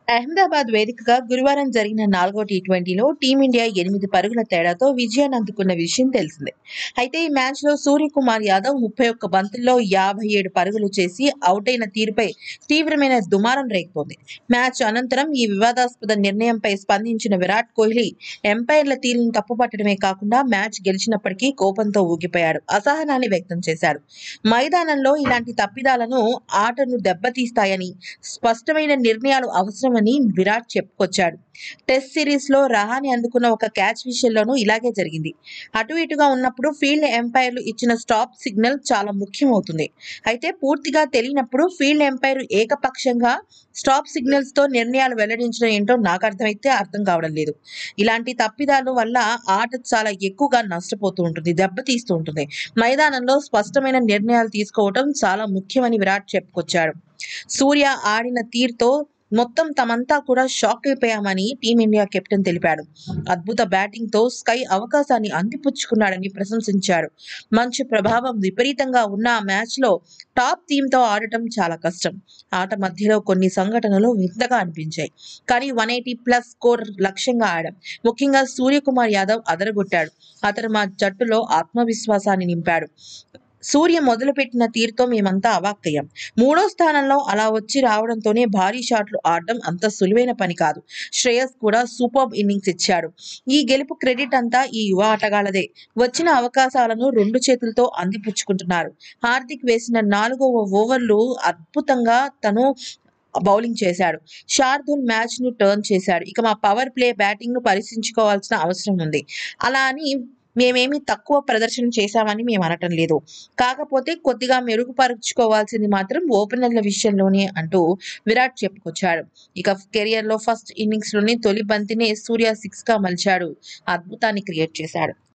అహ్మదాబాద్ వేదికగా గురువారం జరిగిన నాలుగో టీ ట్వంటీలో టీమిండియా ఎనిమిది పరుగుల తేడాతో విజయాన్ని అందుకున్న విషయం తెలిసిందే అయితే ఈ మ్యాచ్లో సూర్యకుమార్ యాదవ్ ముప్పై ఒక్క బంతుల్లో యాభై ఏడు పరుగులు చేసి అవుట్ అయిన తీరుపై తీవ్రమైన దుమారం రేగుతోంది మ్యాచ్ అనంతరం ఈ వివాదాస్పద నిర్ణయంపై స్పందించిన విరాట్ కోహ్లీ ఎంపైర్ల తీరును తప్పుపట్టడమే కాకుండా మ్యాచ్ గెలిచినప్పటికీ కోపంతో ఊగిపోయాడు అసహనాన్ని వ్యక్తం చేశాడు మైదానంలో ఇలాంటి తప్పిదాలను ఆటను దెబ్బతీస్తాయని స్పష్టమైన నిర్ణయాలు అవసరమని విరాట్ చెప్పుకొచ్చాడు టెస్ట్ సిరీస్ లో రహాని అందుకున్న ఒక క్యాచ్ విషయంలోనూ ఇలాగే జరిగింది అటు ఇటుగా ఉన్నప్పుడు ఫీల్డ్ ఎంపైర్లు ఇచ్చిన స్టాప్ సిగ్నల్ చాలా ముఖ్యమవుతుంది అయితే పూర్తిగా తెలియనప్పుడు ఫీల్డ్ ఎంపైర్ ఏకపక్షంగా స్టాప్ సిగ్నల్స్ తో నిర్ణయాలు వెల్లడించడం ఏంటో నాకు అర్థమైతే అర్థం కావడం లేదు ఇలాంటి తప్పిదాల వల్ల ఆట చాలా ఎక్కువగా నష్టపోతూ ఉంటుంది దెబ్బతీస్తూ ఉంటుంది మైదానంలో స్పష్టమైన నిర్ణయాలు తీసుకోవడం చాలా ముఖ్యమని విరాట్ చెప్పుకొచ్చాడు సూర్య ఆడిన తీరుతో మొత్తం తమంతా కూడా షాక్ అయిపోయామని టీమిండియా కెప్టెన్ తెలిపాడు అద్భుత బ్యాటింగ్ తో స్కై అవకాశాన్ని అందిపుచ్చుకున్నాడని ప్రశంసించాడు మంచి ప్రభావం విపరీతంగా ఉన్న ఆ మ్యాచ్ లో టాప్ టీమ్ తో ఆడటం చాలా కష్టం ఆట మధ్యలో కొన్ని సంఘటనలు వింతగా అనిపించాయి కానీ వన్ ఎయిటీ ప్లస్ స్కోర్ లక్ష్యంగా ఆడాం ముఖ్యంగా సూర్యకుమార్ యాదవ్ అదరగొట్టాడు అతను మా జట్టులో ఆత్మవిశ్వాసాన్ని నింపాడు సూర్య మొదలుపెట్టిన తీరుతో మేమంతా అవాక్కయ్యాం మూడో స్థానంలో అలా వచ్చి రావడంతోనే భారీ షాట్లు ఆడడం అంత సులువైన పని కాదు శ్రేయస్ కూడా సూపర్ ఇన్నింగ్స్ ఇచ్చాడు ఈ గెలుపు క్రెడిట్ అంతా ఈ యువ ఆటగాళ్లదే వచ్చిన అవకాశాలను రెండు చేతులతో అందిపుచ్చుకుంటున్నారు హార్దిక్ వేసిన నాలుగవ ఓవర్లు అద్భుతంగా తను బౌలింగ్ చేశాడు శార్దుల్ మ్యాచ్ ను టర్న్ చేశాడు ఇక మా పవర్ ప్లే బ్యాటింగ్ ను పరీక్షించుకోవాల్సిన అవసరం ఉంది అలా అని మేమేమి తక్కువ ప్రదర్శన చేశామని మేము అనటం లేదు కాకపోతే కొద్దిగా మెరుగుపరుచుకోవాల్సింది మాత్రం ఓపెనర్ల విషయంలోనే అంటూ విరాట్ చెప్పుకొచ్చాడు ఇక కెరియర్ లో ఫస్ట్ ఇన్నింగ్స్ లోనే తొలి బంతినే సూర్య సిక్స్ గా మలిచాడు అద్భుతాన్ని క్రియేట్ చేశాడు